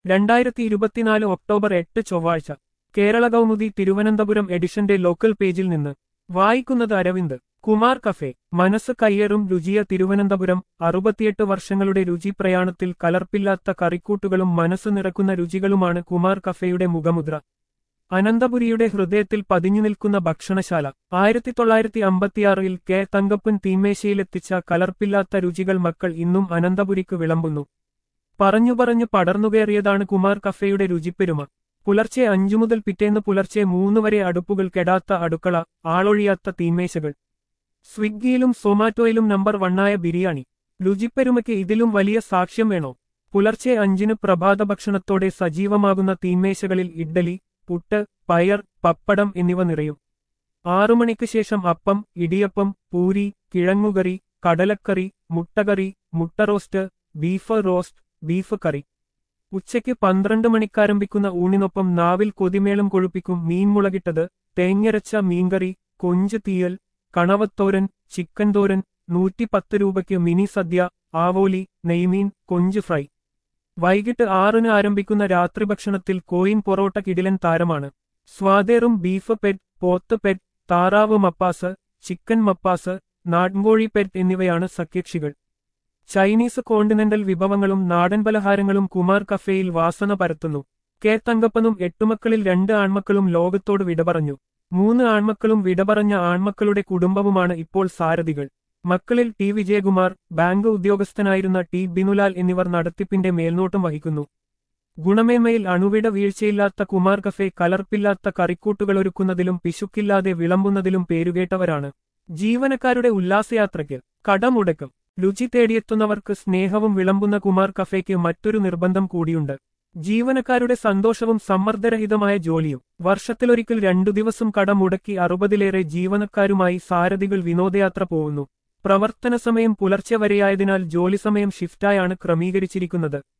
രണ്ടായിരത്തി ഇരുപത്തിനാല് ഒക്ടോബർ എട്ട് ചൊവ്വാഴ്ച കേരള കൗമുദി തിരുവനന്തപുരം എഡിഷന്റെ ലോക്കൽ പേജിൽ നിന്ന് വായിക്കുന്നത് അരവിന്ദ് കുമാർ കഫേ മനസ്സ് കയ്യേറും രുചിയ തിരുവനന്തപുരം അറുപത്തിയെട്ട് വർഷങ്ങളുടെ രുചി പ്രയാണത്തിൽ കലർപ്പില്ലാത്ത കറിക്കൂട്ടുകളും മനസ്സ് നിറക്കുന്ന രുചികളുമാണ് കുമാർ കഫേയുടെ മുഖമുദ്ര അനന്തപുരിയുടെ ഹൃദയത്തിൽ പതിഞ്ഞു നിൽക്കുന്ന ഭക്ഷണശാല ആയിരത്തി തൊള്ളായിരത്തി അമ്പത്തിയാറിൽ കെ തങ്കപ്പൻ തീമേശയിലെത്തിച്ച കലർപ്പില്ലാത്ത രുചികൾ മക്കൾ ഇന്നും അനന്തപുരിക്ക് വിളമ്പുന്നു പറഞ്ഞു പറഞ്ഞു പടർന്നുകയറിയതാണ് കുമാർ കഫേയുടെ രുചിപ്പെരുമ പുലർച്ചെ അഞ്ചു മുതൽ പിറ്റേന്ന് പുലർച്ചെ മൂന്ന് വരെ അടുപ്പുകൾ കെടാത്ത അടുക്കള ആളൊഴിയാത്ത തീമേശകൾ സ്വിഗ്ഗിയിലും സൊമാറ്റോയിലും നമ്പർ വണ്ണായ ബിരിയാണി രുചിപ്പെരുമയ്ക്ക് ഇതിലും വലിയ സാക്ഷ്യം വേണോ പുലർച്ചെ അഞ്ചിന് പ്രഭാത ഭക്ഷണത്തോടെ സജീവമാകുന്ന തീന്മേശകളിൽ ഇഡ്ഡലി പുട്ട് പയർ പപ്പടം എന്നിവ നിറയും ആറുമണിക്ക് ശേഷം അപ്പം ഇടിയപ്പം പൂരി കിഴങ്ങുകറി കടലക്കറി മുട്ടകറി മുട്ട റോസ്റ്റ് ബീഫ് റോസ്റ്റ് ബീഫ് കറി ഉച്ചയ്ക്ക് പന്ത്രണ്ട് മണിക്കാരംഭിക്കുന്ന ഊണിനൊപ്പം നാവിൽ കൊതിമേളം കൊഴുപ്പിക്കും മീൻ മുളകിട്ടത് തേങ്ങരച്ച മീൻകറി കൊഞ്ച് തീയൽ കണവത്തോരൻ ചിക്കൻ തോരൻ നൂറ്റിപ്പത്ത് രൂപയ്ക്ക് മിനി സദ്യ ആവോലി നെയ്മീൻ കൊഞ്ച് ഫ്രൈ വൈകിട്ട് ആറിന് ആരംഭിക്കുന്ന രാത്രി ഭക്ഷണത്തിൽ കോയിൻ പൊറോട്ട കിടിലൻ താരമാണ് സ്വാദേറും ബീഫ് പെറ്റ് പോത്ത് പെറ്റ് താറാവ് മപ്പാസ് ചിക്കൻ മപ്പാസ് നാടൻകോഴി പെറ്റ് എന്നിവയാണ് സഖ്യകക്ഷികൾ ചൈനീസ് കോണ്ടിനെന്റൽ വിഭവങ്ങളും നാടൻ പലഹാരങ്ങളും കുമാർ കഫേയിൽ വാസന പരത്തുന്നു കെ തങ്കപ്പനും എട്ടുമക്കളിൽ രണ്ട് ആൺമക്കളും ലോകത്തോട് വിട പറഞ്ഞു മൂന്ന് ആൺമക്കളും വിട പറഞ്ഞ ആൺമക്കളുടെ കുടുംബവുമാണ് ഇപ്പോൾ സാരഥികൾ മക്കളിൽ ടി വിജയകുമാർ ബാങ്ക് ഉദ്യോഗസ്ഥനായിരുന്ന ടി ബിനുലാൽ എന്നിവർ നടത്തിപ്പിന്റെ മേൽനോട്ടം വഹിക്കുന്നു ഗുണമേന്മയിൽ അണുവിട വീഴ്ചയില്ലാത്ത കുമാർ കഫേ കലർപ്പില്ലാത്ത കറിക്കൂട്ടുകളൊരുക്കുന്നതിലും പിശുക്കില്ലാതെ വിളമ്പുന്നതിലും പേരുകേട്ടവരാണ് ജീവനക്കാരുടെ ഉല്ലാസയാത്രയ്ക്ക് കടമുടക്കം രുചി തേടിയെത്തുന്നവർക്ക് സ്നേഹവും വിളമ്പുന്ന കുമാർ കഫേക്ക് മറ്റൊരു നിർബന്ധം കൂടിയുണ്ട് ജീവനക്കാരുടെ സന്തോഷവും സമ്മർദ്ദരഹിതമായ ജോലിയും വർഷത്തിലൊരിക്കൽ രണ്ടു ദിവസം കട മുടക്കി അറുപതിലേറെ ജീവനക്കാരുമായി സാരഥികൾ വിനോദയാത്ര പോകുന്നു പ്രവർത്തന സമയം പുലർച്ചെ വരെയായതിനാൽ ജോലി സമയം ഷിഫ്റ്റായാണ് ക്രമീകരിച്ചിരിക്കുന്നത്